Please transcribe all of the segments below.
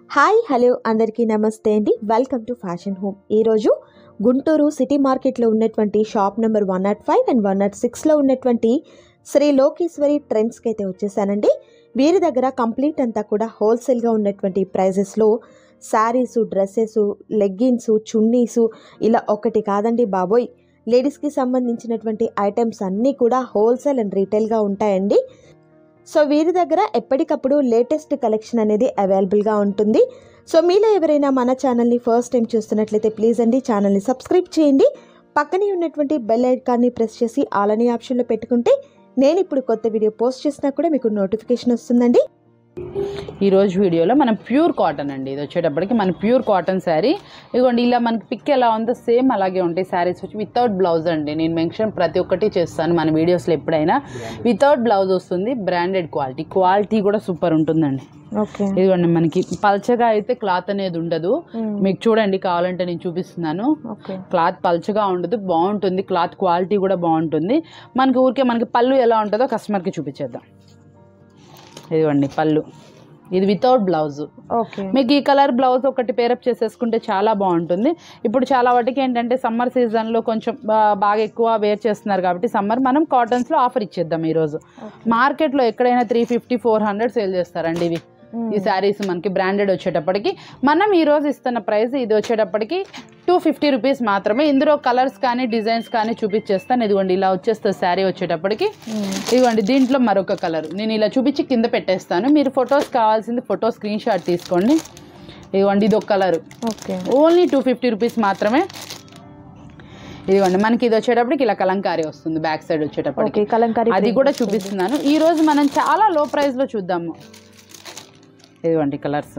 Hi hello అందరికీ నమస్తే అండి వెల్కమ్ టు ఫ్యాషన్ హోమ్ ఈరోజు గుంటూరు సిటీ మార్కెట్లో ఉన్నటువంటి shop number one not five and one not సిక్స్లో ఉన్నటువంటి శ్రీ లోకేశ్వరి ట్రెండ్స్కి అయితే వచ్చేసానండి వీరి దగ్గర కంప్లీట్ అంతా కూడా హోల్సేల్గా ఉన్నటువంటి ప్రైజెస్లో శారీసు డ్రెస్సెస్ లెగ్గిన్స్ చున్నీసు ఇలా ఒకటి కాదండి బాబోయ్ లేడీస్కి సంబంధించినటువంటి ఐటమ్స్ అన్నీ కూడా హోల్సేల్ అండ్ రీటైల్గా ఉంటాయండి సో వీరి దగ్గర ఎప్పటికప్పుడు లేటెస్ట్ కలెక్షన్ అనేది అవైలబుల్గా ఉంటుంది సో మీలో ఎవరైనా మన ఛానల్ని ఫస్ట్ టైం చూస్తున్నట్లయితే ప్లీజ్ అండి ఛానల్ని సబ్స్క్రైబ్ చేయండి పక్కనే ఉన్నటువంటి బెల్ ఐకాన్ని ప్రెస్ చేసి ఆల్ అనే ఆప్షన్లో పెట్టుకుంటే నేను ఇప్పుడు కొత్త వీడియో పోస్ట్ చేసినా కూడా మీకు నోటిఫికేషన్ వస్తుందండి ఈ రోజు వీడియోలో మనం ప్యూర్ కాటన్ అండి ఇది వచ్చేటప్పటికి మన ప్యూర్ కాటన్ శారీ ఇదిగోండి ఇలా మనకి పిక్ ఎలా ఉందో సేమ్ అలాగే ఉంటాయి శారీస్ వచ్చి వితౌట్ బ్లౌజ్ అండి నేను మెన్షన్ ప్రతి ఒక్కటి చేస్తాను మన వీడియోస్లో ఎప్పుడైనా వితౌట్ బ్లౌజ్ వస్తుంది బ్రాండెడ్ క్వాలిటీ క్వాలిటీ కూడా సూపర్ ఉంటుందండి ఓకే ఇదిగోండి మనకి పల్చగా అయితే క్లాత్ అనేది ఉండదు మీకు చూడండి కావాలంటే నేను చూపిస్తున్నాను ఓకే క్లాత్ పల్చగా ఉండదు బాగుంటుంది క్లాత్ క్వాలిటీ కూడా బాగుంటుంది మనకి ఊరికే మనకి పళ్ళు ఎలా ఉంటుందో కస్టమర్కి చూపించేద్దాం ఇదిగోండి పళ్ళు ఇది వితౌట్ బ్లౌజ్ ఓకే మీకు ఈ కలర్ బ్లౌజ్ ఒకటి పేరప్ చేసేసుకుంటే చాలా బాగుంటుంది ఇప్పుడు చాలా వాటికి ఏంటంటే సమ్మర్ సీజన్లో కొంచెం బా- బాగా ఎక్కువ వేర్ చేస్తున్నారు కాబట్టి సమ్మర్ మనం కాటన్స్లో ఆఫర్ ఇచ్చేద్దాం ఈరోజు మార్కెట్లో ఎక్కడైనా three fifty four hundred sale చేస్తారండి ఇవి ఈ శారీస్ మనకి బ్రాండెడ్ వచ్చేటప్పటికి మనం ఈ రోజు ఇస్తున్న ప్రైస్ ఇది వచ్చేటప్పటికి టూ ఫిఫ్టీ రూపీస్ మాత్రమే ఇందులో కలర్స్ కానీ డిజైన్స్ కానీ చూపించేస్తాను ఇదిగోండి ఇలా వచ్చేస్తుంది శారీ వచ్చేటప్పటికి ఇదిగోండి దీంట్లో మరొక కలర్ నేను ఇలా చూపించి కింద పెట్టేస్తాను మీరు ఫొటోస్ కావాల్సింది ఫోటో స్క్రీన్ షాట్ తీసుకోండి ఇదిగోండి ఇది ఒక colour okay only two fifty rupees మాత్రమే ఇదిగోండి మనకి ఇది వచ్చేటప్పటికి ఇలా కలంకారీ వస్తుంది బ్యాక్ సైడ్ వచ్చేటప్పటికి ఓకే కలంకారీ అది కూడా చూపిస్తున్నాను ఈ రోజు మనం చాలా లో ప్రైస్ లో చూద్దాము ఇదిగోండి కలర్స్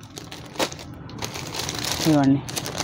ఇదిగోండి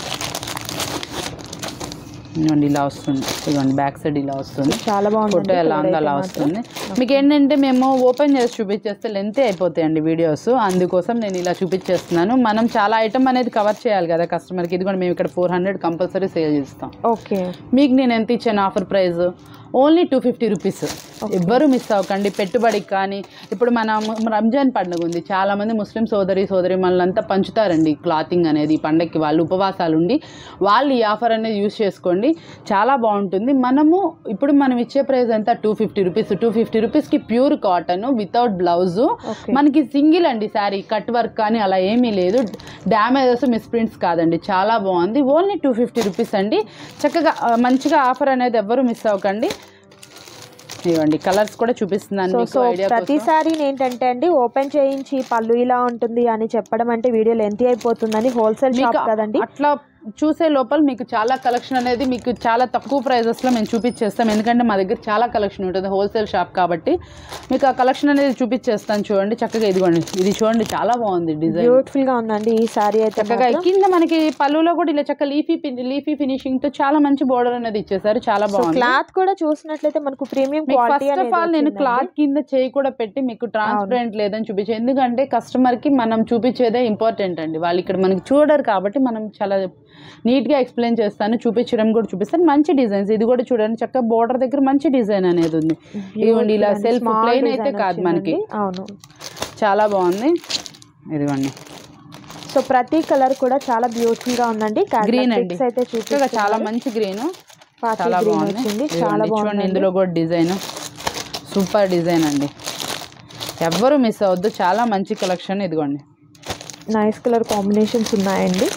ఇదిగోండి ఇలా వస్తుంది ఇదిగోండి బ్యాక్ సైడ్ ఇలా వస్తుంది చాలా బాగుంది ఫోటో లాంగ్ అలా వస్తుంది మీకు ఏంటంటే మేము ఓపెన్ చేసి చూపించేస్తే లెంతే అయిపోతాయండి వీడియోస్ అందుకోసం నేను ఇలా చూపించేస్తున్నాను మనం చాలా ఐటమ్ అనేది కవర్ చేయాలి కదా కస్టమర్కి ఇది కూడా మేము ఇక్కడ ఫోర్ హండ్రెడ్ కంపల్సరీ సేల్ చేస్తాం ఓకే మీకు నేను ఎంత ఇచ్చాను offer price only two fifty rupees ఎవ్వరు మిస్ అవ్వకండి పెట్టుబడికి కానీ ఇప్పుడు మన ము- రంజాన్ పండుగ ఉంది చాలా మంది ముస్లిం సోదరి సోదరి మనలంతా పంచుతారండి క్లాతింగ్ అనేది ఈ పండగకి వాళ్ళు ఉపవాసాలు ఉండి వాళ్ళు ఈ ఆఫర్ అనేది యూస్ చేసుకోండి చాలా బాగుంటుంది మనము ఇప్పుడు మనం ఇచ్చే ప్రైస్ ఎంత two fifty rupees two fifty రూపీస్కి pure cotton without blouse okay మనకి సింగిల్ అండి శారీ కట్ వర్క్ కానీ అలా ఏమీ లేదు డ్యామేజెస్ మిస్ప్రింట్స్ కాదండి చాలా బాగుంది ఓన్లీ టూ ఫిఫ్టీ రూపీస్ అండి చక్కగా ఆ, మంచిగా ఆఫర్ అనేది ఎవ్వరు మిస్ అవ్వకండి ఇవ్వండి కలర్స్ కూడా చూపిస్తున్నాను సో మీకు సో ఐడియా ప్రతిసారి ఏంటంటే అండి ఓపెన్ చేయించి పళ్ళు ఇలా ఉంటుంది అని చెప్పడం అంటే వీడియో లెంత్ అయిపోతుందని హోల్సేల్ షాప్ కదండి అట్లా చూసే లోపల మీకు చాలా కలెక్షన్ అనేది మీకు చాలా తక్కువ ప్రైజెస్లో మేము చూపించేస్తాం ఎందుకంటే మా దగ్గర చాలా కలెక్షన్ ఉంటుంది హోల్సేల్ షాప్ కాబట్టి మీకు ఆ కలెక్షన్ అనేది చూపించేస్తాను చూడండి చక్కగా ఇదిగోండి ఇది చూడండి చాలా బాగుంది డిజైన్ బ్యూటిఫుల్ గా ఉందండి ఈ సారీ అయితే చక్కగా మాత్రం. కింద మనకి పళ్ళులో కూడా ఇలా చక్కగా లీఫీ లీఫీ ఫినిషింగ్ తో చాలా మంచి బోర్డర్ అనేది ఇచ్చేసారు చాలా సో బాగుంది క్లాత్ కూడా చూసినట్లయితే మనకు ప్రీమియం మీకు క్వాలిటీ ఫస్ట్ ఆఫ్ ఆల్ నేను క్లాత్ కింద చేయి కూడా పెట్టి మీకు ట్రాన్స్పరెంట్ లేదని చూపించే ఎందుకంటే కస్టమర్ కి మనం చూపించేదే ఇంపార్టెంట్ అండి వాళ్ళు ఇక్కడ మనకి చూడరు కాబట్టి మనం చాలా నీట్ గా ఎక్స్ప్లెయిన్ చేస్తాను చూపించడం కూడా చూపిస్తాను మంచి డిజైన్స్ ఇది కూడా చూడండి చక్కగా బోర్డర్ దగ్గర మంచి డిజైన్ అనేది ఉంది ఇదిగోండి ఇలా సెల్ఫ్ ప్లెయిన్ అయితే కాదు మనకి అవును చాలా బాగుంది ఇదిగోండి సో ప్రతి కలర్ కూడా చాలా బ్యూటిఫుల్ గా ఉందండి గ్రీన్ అండి అయితే చక్కగా చూపిస్తున్నారు. చాలా మంచి గ్రీన్ పార్టీ చాలా గ్రీన్ బాగుంది వచ్చింది ఇదిగోండి, చాలా చూడండి బాగుంది ఇందులో కూడా డిజైన్ సూపర్ డిజైన్ అండి ఎవ్వరు మిస్ అవ్వద్దు చాలా మంచి కలెక్షన్ ఇదిగోండి నైస్ కలర్ కాంబినేషన్స్ ఉన్నాయండి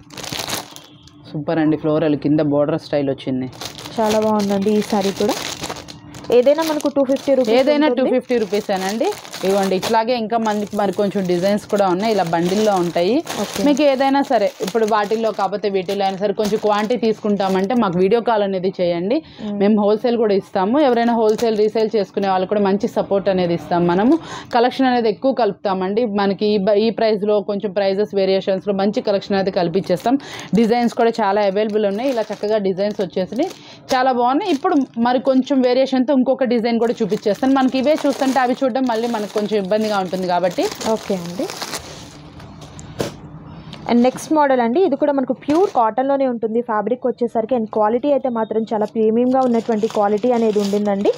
సూపర్ అండి ఫ్లోరల్ కింద బోర్డర్ స్టైల్ వచ్చింది చాలా బాగుందండి ఈ సారీ కూడా ఏదైనా మనకు టూ ఫిఫ్టీ రూపీస్ ఏదైనా టూ ఫిఫ్టీ రూపీస్ అండి ఇవ్వండి ఇట్లాగే ఇంకా మనకి మరి కొంచెం డిజైన్స్ కూడా ఉన్నాయి ఇలా బండిల్లో ఉంటాయి ఓకే మీకు ఏదైనా సరే ఇప్పుడు వాటిల్లో కాకపోతే వీటిల్లో అయినా సరే కొంచెం క్వాంటిటీ తీసుకుంటామంటే మాకు వీడియో కాల్ అనేది చేయండి మేము హోల్సేల్ కూడా ఇస్తాము ఎవరైనా హోల్సేల్ రీసేల్ చేసుకునే వాళ్ళు కూడా మంచి సపోర్ట్ అనేది ఇస్తాం మనము కలెక్షన్ అనేది ఎక్కువ కలుపుతామండి మనకి ఈ బ- ఈ ప్రైస్లో కొంచెం ప్రైజెస్ వేరియేషన్స్లో మంచి కలెక్షన్ అనేది కల్పించేస్తాం డిజైన్స్ కూడా చాలా అవైలబుల్ ఉన్నాయి ఇలా చక్కగా డిజైన్స్ వచ్చేసినాయి చాలా బాగున్నాయి ఇప్పుడు మరి కొంచెం వేరియేషన్తో ఇంకొక డిజైన్ కూడా చూపించేస్తాను మనకి ఇవే చూస్తుంటే అవి చూడడం మళ్ళీ మనకు కొంచెం ఇబ్బందిగా ఉంటుంది కాబట్టి ఓకే అండి అండ్ నెక్స్ట్ మోడల్ అండి ఇది కూడా మనకు ప్యూర్ కాటన్లోనే ఉంటుంది ఫ్యాబ్రిక్ వచ్చేసరికి అండ్ క్వాలిటీ అయితే మాత్రం చాలా ప్రీమియంగా ఉన్నటువంటి క్వాలిటీ అనేది ఉండిందండి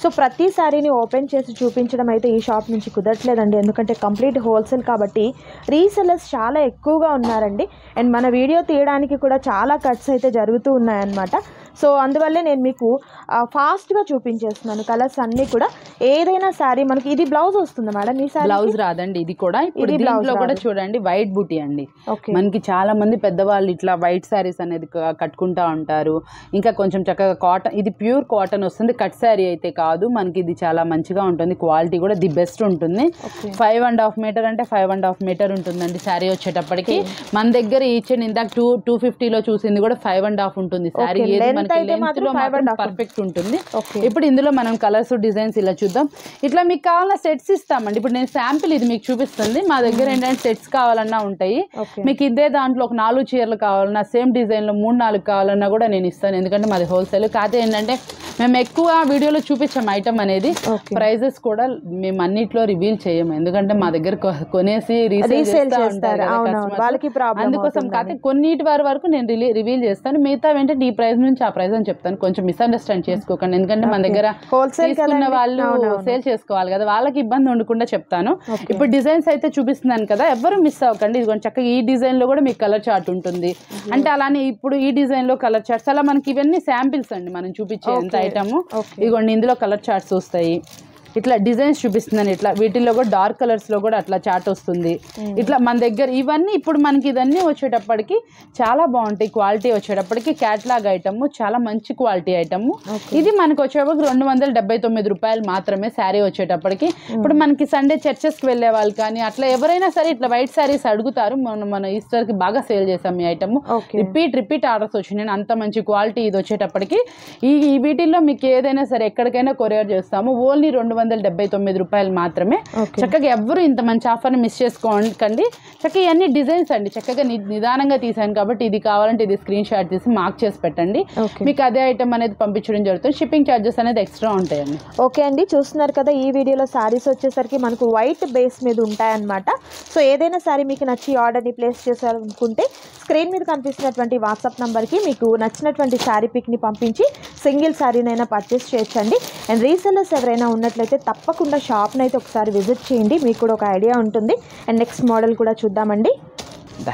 సో ప్రతి శారీని ఓపెన్ చేసి చూపించడం అయితే ఈ షాప్ నుంచి కుదరట్లేదండి ఎందుకంటే కంప్లీట్ హోల్సేల్ కాబట్టి రీసెలర్స్ చాలా ఎక్కువగా ఉన్నారండి అండ్ మన వీడియో తీయడానికి కూడా చాలా కట్స్ అయితే జరుగుతూ ఉన్నాయన్నమాట సో అందువల్లే నేను మీకు ఫాస్ట్గా చూపించేస్తున్నాను కలర్స్ అన్నీ కూడా ఏదైనా శారీ మనకి ఇది బ్లౌజ్ వస్తుంది మేడం ఈ శారీ బ్లౌజ్ రాదండి ఇది కూడా ఇప్పుడు ఇది blouse దీంట్లో కూడా రాదు. చూడండి వైట్ బూటీ అండి ఓకే మనకి చాలా మంది పెద్దవాళ్ళు ఇట్లా వైట్ శారీస్ అనేది క- కట్టుకుంటా ఉంటారు ఇంకా కొంచెం చక్కగా కాటన్ ఇది ప్యూర్ కాటన్ వస్తుంది కట్ శారీ అయితే కాదు మనకి ఇది చాలా మంచిగా ఉంటుంది క్వాలిటీ కూడా ది బెస్ట్ ఉంటుంది okay five and half metre అంటే ఫైవ్ అండ్ హాఫ్ మీటర్ ఉంటుందండి శారీ వచ్చేటప్పటికి మన దగ్గర ఇచ్చిన ఇందాక టూ టూ ఫిఫ్టీలో చూసింది కూడా ఫైవ్ అండ్ హాఫ్ ఉంటుంది శారీ Okay, ఏది length మనకి అయితే లెంత్ మాత్రం లో five and half పర్ఫెక్ట్ ఉంటుంది ఓకే ఇప్పుడు ఇందులో మనం కలర్స్ డిజైన్స్ ఇలా చూద్దాం ఇట్లా మీకు కావాలన్న సెట్స్ ఇస్తామండి ఇప్పుడు నేను శాంపిల్ ఇది మీకు చూపిస్తుంది మా దగ్గర ఏంటంటే సెట్స్ కావాలన్నా ఉంటాయి ఓకే మీకు ఇదే దాంట్లో ఒక నాలుగు చీరలు కావాలన్నా సేమ్ డిజైన్లో మూడు నాలుగు కావాలన్నా కూడా నేను ఇస్తాను ఎందుకంటే మాది హోల్సేల్ కాకపోతే ఏంటంటే మేము ఎక్కువ వీడియోలో చూపించాం ఐటమ్ అనేది ఓకే ప్రైజెస్ కూడా మేము అన్నిట్లో రివీల్ చేయము ఎందుకంటే మా దగ్గర కొ- కొనేసి రీసేల్ రీసేల్ చేస్తా ఉంటారు చేస్తారు కదా అవునవును customers. వాళ్ళకి ప్రాబ్లం అందుకోసం కాకపోతే కొన్నిటి వారి వరకు నేను రివీల్ చేస్తాను మిగతా ఏంటంటే ఈ ప్రైస్ నుంచి ఆ ప్రైస్ అని చెప్తాను కొంచెం మిస్అండర్స్టాండ్ చేసుకోకండి ఎందుకంటే మన దగ్గర హోల్సేల్ తీసుకున్న వాళ్ళు సేల్ చేసుకోవాలి కదా వాళ్ళకి ఇబ్బంది ఉండకుండా చెప్తాను ఓకే ఇప్పుడు డిజైన్స్ అయితే చూపిస్తున్నాను కదా ఎవరు మిస్ అవ్వకండి ఇదిగోండి చక్కగా ఈ డిజైన్ లో కూడా మీకు కలర్ చార్ట్ ఉంటుంది అంటే అలానే ఇప్పుడు ఈ డిజైన్ లో కలర్ చార్ట్స్ అలా మనకి ఇవన్నీ శాంపిల్స్ అండి మనం చూపించే ఎంత Okay. ఐటమ్ ఓకే ఇదిగోండి ఇందులో కలర్ చార్ట్స్ వస్తాయి ఇట్లా డిజైన్స్ చూపిస్తున్నాను ఇట్లా వీటిల్లో కూడా డార్క్ కలర్స్ లో కూడా అట్లా చార్ట్ వస్తుంది ఇట్లా మన దగ్గర ఇవన్నీ ఇప్పుడు మనకి ఇదన్నీ వచ్చేటప్పటికి చాలా బాగుంటాయి క్వాలిటీ వచ్చేటప్పటికి క్యాట్లాగ్ ఐటమ్ చాలా మంచి క్వాలిటీ ఐటమ్ ఓకే ఇది మనకు వచ్చేటప్పటికి రెండు వందల డెబ్బై తొమ్మిది రూపాయలు మాత్రమే శారీ వచ్చేటప్పటికి ఇప్పుడు మనకి సండే చర్చెస్కి వెళ్ళే వాళ్ళు కానీ అట్లా ఎవరైనా సరే ఇట్లా వైట్ శారీస్ అడుగుతారు మనం మన ఈస్టర్కి బాగా సేల్ చేసాం ఈ item okay repeat repeat orders వచ్చినాయి అంత మంచి క్వాలిటీ ఇది వచ్చేటప్పటికి ఈ ఈ వీటిల్లో మీకు ఏదైనా సరే ఎక్కడికైనా కొరియర్ చేస్తాము ఓన్లీ రెండు వందల డెబ్బై తొమ్మిది రూపాయలు మాత్రమే ఓకే చక్కగా ఎవ్వరు ఇంత మంచి ఆఫర్ని మిస్ చేసుకోకండి చక్కగా ఇవన్నీ డిజైన్స్ అండి చక్కగా ని- నిదానంగా తీసాను కాబట్టి ఇది కావాలంటే ఇది స్క్రీన్ షాట్ తీసి మార్క్ చేసి పెట్టండి ఓకే మీకు అదే ఐటమ్ అనేది పంపించడం జరుగుతుంది షిప్పింగ్ ఛార్జెస్ అనేది ఎక్స్ట్రా ఉంటాయండి ఓకే అండి చూస్తున్నారు కదా ఈ వీడియోలో శారీస్ వచ్చేసరికి మనకు వైట్ బేస్ మీద ఉంటాయన్నమాట సో ఏదైనా శారీ మీకు నచ్చి ఆర్డర్ని ప్లేస్ చేయాలనుకుంటే స్క్రీన్ మీద కనిపిస్తున్నటువంటి వాట్సాప్ నెంబర్కి మీకు నచ్చినటువంటి శారీ పిక్ని పంపించి సింగిల్ శారీనైనా పర్చేస్ చేయొచ్చండి అండ్ రీసెల్లర్స్ ఎవరైనా ఉన్నట్లయితే తప్పకుండా షాప్ని అయితే ఒకసారి విజిట్ చేయండి మీకు కూడా ఒక ఐడియా ఉంటుంది అండ్ నెక్స్ట్ మోడల్ కూడా చూద్దామండి దా.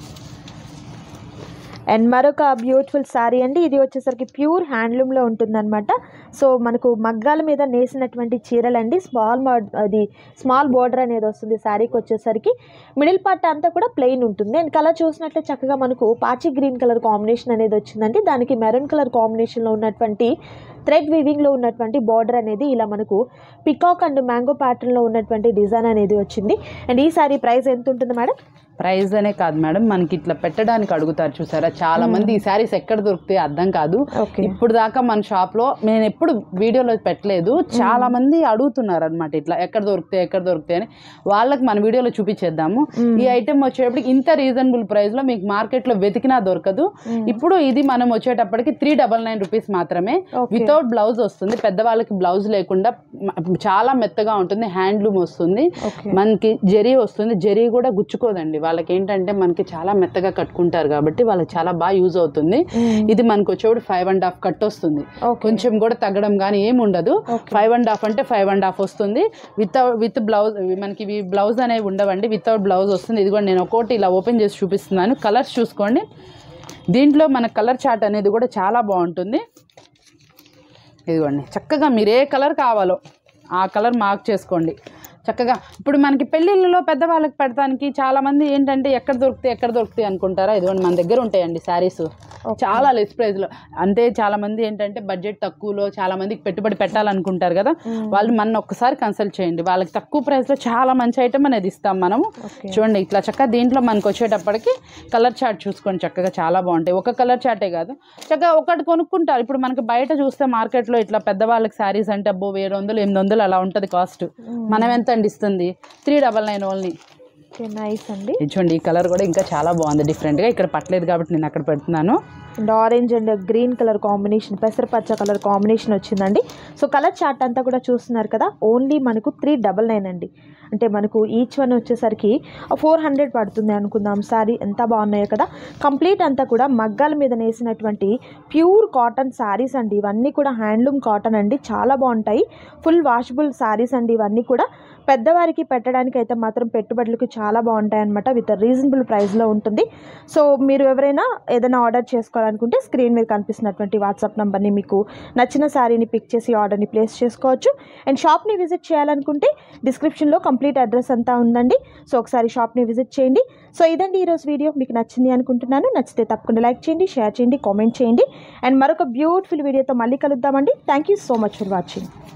అండ్ మరొక బ్యూటిఫుల్ శారీ అండి ఇది వచ్చేసరికి ప్యూర్ హ్యాండ్లూమ్లో ఉంటుందన్నమాట సో మనకు మగ్గాల మీద నేసినటువంటి చీరలండి స్మాల్ అది స్మాల్ బోర్డర్ అనేది వస్తుంది శారీకి వచ్చేసరికి మిడిల్ పార్ట్ అంతా కూడా ప్లెయిన్ ఉంటుంది అండ్ కలర్ చూసినట్లే చక్కగా మనకు పాచి గ్రీన్ కలర్ కాంబినేషన్ అనేది వచ్చిందండి దానికి మెరూన్ కలర్ కాంబినేషన్లో ఉన్నటువంటి థ్రెడ్ వీవింగ్లో ఉన్నటువంటి బార్డర్ అనేది ఇలా మనకు పికాక్ అండ్ మ్యాంగో ప్యాటర్న్లో ఉన్నటువంటి డిజైన్ అనేది వచ్చింది అండ్ ఈ సారీ ప్రైస్ ఎంత ఉంటుంది మేడం ప్రైస్ అనే కాదు మేడం మనకి ఇట్లా పెట్టడానికి అడుగుతారు చూసారా చాలా మంది ఈ శారీస్ ఎక్కడ దొరుకుతాయి అర్థం కాదు ఓకే ఇప్పుడు దాకా మన షాప్ లో నేను ఎప్పుడు వీడియోలో పెట్టలేదు చాలా మంది అడుగుతున్నారు అనమాట ఇట్లా ఎక్కడ దొరుకుతాయి ఎక్కడ దొరుకుతాయి అని వాళ్ళకి మన వీడియోలో చూపించేద్దాము ఈ ఐటెం వచ్చేటప్పటికి ఇంత రీజనబుల్ ప్రైస్ లో మీకు మార్కెట్ లో వెతికినా దొరకదు ఇప్పుడు ఇది మనం వచ్చేటప్పటికి త్రీ డబల్ నైన్ రూపీస్ మాత్రమే ఓకే వితౌట్ బ్లౌజ్ వస్తుంది పెద్దవాళ్ళకి బ్లౌజ్ లేకుండా మ- చాలా మెత్తగా ఉంటుంది హ్యాండ్లూమ్ వస్తుంది ఓకే మనకి జరీ వస్తుంది జరీ కూడా గుచ్చుకోదండి వాళ్ళకి ఏంటంటే మనకి చాలా మెత్తగా కట్టుకుంటారు కాబట్టి వాళ్ళకి చాలా బాగా యూజ్ అవుతుంది ఇది మనకు వచ్చేప్పుడు ఫైవ్ అండ్ హాఫ్ కట్ వస్తుంది ఓకే కొంచెం కూడా తగ్గడం కానీ ఏమి ఉండదు ఓకే ఫైవ్ అండ్ హాఫ్ అంటే ఫైవ్ అండ్ హాఫ్ వస్తుంది వితౌట్ విత్ బ్లౌజ్ మనకి ఇవి బ్లౌజ్ అనేవి ఉండవండి వితౌట్ బ్లౌజ్ వస్తుంది ఇది కూడా నేను ఒక్కోటి ఇలా ఓపెన్ చేసి చూపిస్తున్నాను కలర్స్ చూసుకోండి దీంట్లో మన కలర్ చార్ట్ అనేది కూడా చాలా బాగుంటుంది ఇదిగోండి చక్కగా మీరు ఏ కలర్ కావాలో ఆ కలర్ మార్క్ చేసుకోండి చక్కగా ఇప్పుడు మనకి పెళ్ళిళ్ళలో పెద్దవాళ్ళకి పెడతానికి చాలా మంది ఏంటంటే ఎక్కడ దొరుకుతాయి ఎక్కడ దొరుకుతాయి అనుకుంటారా ఇదిగోండి మన దగ్గర ఉంటాయండి శారీస్ చాలా లెస్ ప్రైస్లో అంటే చాలా మంది ఏంటంటే బడ్జెట్ తక్కువలో చాలా మందికి పెట్టుబడి పెట్టాలనుకుంటారు కదా వాళ్ళు మన ఒక్కసారి కన్సల్ట్ చేయండి వాళ్ళకి తక్కువ ప్రైస్లో చాలా మంచి ఐటమ్ అనేది ఇస్తాం మనము ఓకే చూడండి ఇట్లా చక్కగా దీంట్లో మనకు వచ్చేటప్పటికి కలర్ చార్ట్ చూసుకోండి చక్కగా చాలా బాగుంటాయి ఒక కలర్ చార్టే కాదు చక్కగా ఒకటి కొనుక్కుంటారు ఇప్పుడు మనకి బయట చూస్తే మార్కెట్లో ఇట్లా పెద్దవాళ్ళకి శారీస్ అంటే అబ్బో ఏడు వందలు ఎనిమిది వందలు అలా ఉంటుంది కాస్ట్ మనం ఎంత అండి ఇస్తుంది three double nine only okay nice అండి ఇది చూడండి ఈ కలర్ కూడా ఇంకా చాలా బాగుంది డిఫరెంట్గా ఇక్కడ పట్టలేదు కాబట్టి నేను అక్కడ పెడుతున్నాను and orange and green colour combination పెసరపచ్చ కలర్ కాంబినేషన్ వచ్చిందండి సో కలర్ చార్ట్ అంతా కూడా చూస్తున్నారు కదా ఓన్లీ మనకు త్రీ డబల్ నైన్ అండి అంటే మనకు ఈచ్ వన్ వచ్చేసరికి ఫోర్ హండ్రెడ్ పడుతుంది అనుకుందాం సారీ ఎంత బాగున్నాయో కదా కంప్లీట్ అంతా కూడా మగ్గాల మీద నేసినటువంటి ప్యూర్ కాటన్ శారీస్ అండి ఇవన్నీ కూడా హ్యాండ్లూమ్ కాటన్ అండి చాలా బాగుంటాయి ఫుల్ వాషబుల్ శారీస్ అండి ఇవన్నీ కూడా పెద్దవారికి పెట్టడానికి అయితే మాత్రం పెట్టుబడులకు చాలా బాగుంటాయి అనమాట విత్ రీజనబుల్ ప్రైస్లో ఉంటుంది సో మీరు ఎవరైనా ఏదైనా ఆర్డర్ చేసుకోవాలనుకుంటే స్క్రీన్ మీద కనిపిస్తున్నటువంటి వాట్సాప్ నెంబర్ని మీకు నచ్చిన శారీని పిక్ చేసి ఆర్డర్ని ప్లేస్ చేసుకోవచ్చు అండ్ షాప్ని విజిట్ చేయాలనుకుంటే డిస్క్రిప్షన్లో కంప్లీట్ అడ్రస్ అంతా ఉందండి సో ఒకసారి షాప్ని విజిట్ చేయండి సో ఇదండి ఈరోజు వీడియో మీకు నచ్చింది అనుకుంటున్నాను నచ్చితే తప్పకుండా లైక్ చేయండి షేర్ చేయండి కామెంట్ చేయండి అండ్ మరొక బ్యూటిఫుల్ వీడియోతో మళ్ళీ కలుద్దామండి thank you so much for watching